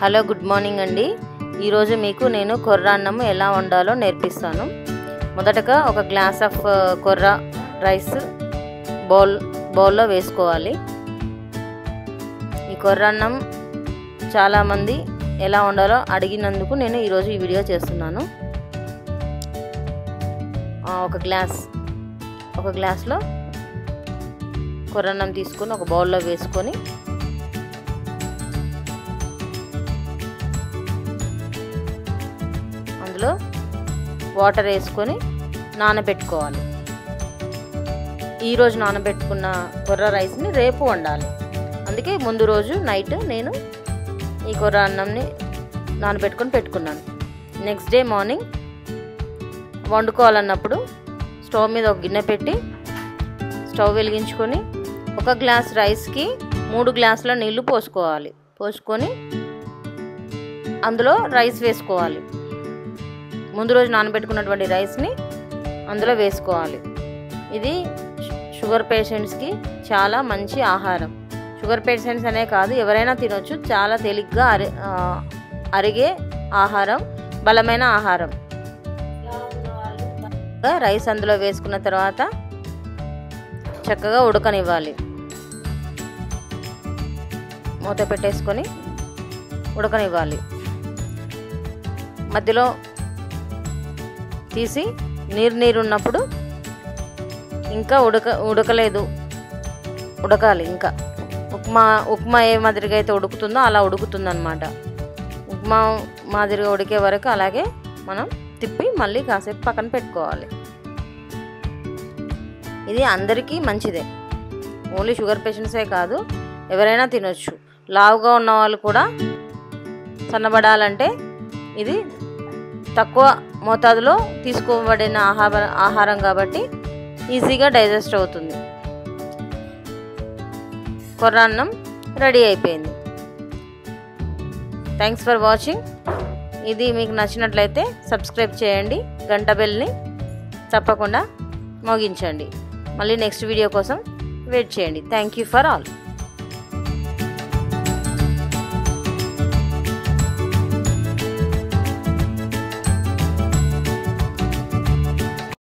hello good morning అండి ఈరోజు మీకు నేను కొర్ర అన్నం ఎలా వండాలో నేర్పిస్తాను మొదటగా ఒక గ్లాస్ ఆఫ్ కొర్ర రైస్ బౌల్ బౌల్లో వేసుకోవాలి ఈ కొర్ర అన్నం చాలామంది ఎలా వండాలో అడిగినందుకు నేను ఈరోజు ఈ వీడియో చేస్తున్నాను ఒక గ్లాస్ ఒక గ్లాస్లో కొర్రన్నం తీసుకొని ఒక బౌల్లో వేసుకొని అందులో వాటర్ వేసుకొని నానబెట్టుకోవాలి ఈరోజు నానబెట్టుకున్న కొర్ర రైస్ని రేపు వండాలి అందుకే ముందు రోజు నైట్ నేను ఈ కొర్ర అన్నంని నానబెట్టుకొని పెట్టుకున్నాను నెక్స్ట్ డే మార్నింగ్ వండుకోవాలన్నప్పుడు స్టవ్ మీద ఒక గిన్నె పెట్టి స్టవ్ వెలిగించుకొని ఒక గ్లాస్ రైస్కి మూడు గ్లాసుల నీళ్లు పోసుకోవాలి పోసుకొని అందులో రైస్ వేసుకోవాలి ముందు రోజు నానబెట్టుకున్నటువంటి రైస్ని అందులో వేసుకోవాలి ఇది షుగర్ పేషెంట్స్కి చాలా మంచి ఆహారం షుగర్ పేషెంట్స్ అనే కాదు ఎవరైనా తినొచ్చు చాలా తేలిగ్గా అరి అరిగే ఆహారం బలమైన ఆహారం రైస్ అందులో వేసుకున్న తర్వాత చక్కగా ఉడకనివ్వాలి మూత పెట్టేసుకొని ఉడకనివ్వాలి మధ్యలో తీసి నీరు నీరు ఉన్నప్పుడు ఇంకా ఉడక ఉడకలేదు ఉడకాలి ఇంకా ఉప్మా ఉప్మా ఏ మాదిరిగా అయితే ఉడుకుతుందో అలా ఉడుకుతుంది అనమాట ఉప్మా మాదిరిగా ఉడికే వరకు అలాగే మనం తిప్పి మళ్ళీ కాసేపు పక్కన పెట్టుకోవాలి ఇది అందరికీ మంచిదే ఓన్లీ షుగర్ పేషెంట్సే కాదు ఎవరైనా తినొచ్చు లావుగా ఉన్న వాళ్ళు కూడా సన్నబడాలంటే ఇది తక్కువ మోతాదులో తీసుకోబడిన ఆహార ఆహారం కాబట్టి ఈజీగా డైజెస్ట్ అవుతుంది కొర్ర అన్నం రెడీ అయిపోయింది థ్యాంక్స్ ఫర్ వాచింగ్ ఇది మీకు నచ్చినట్లయితే సబ్స్క్రైబ్ చేయండి గంట బెల్ని తప్పకుండా మోగించండి మళ్ళీ నెక్స్ట్ వీడియో కోసం వెయిట్ చేయండి థ్యాంక్ యూ ఫర్ ఆల్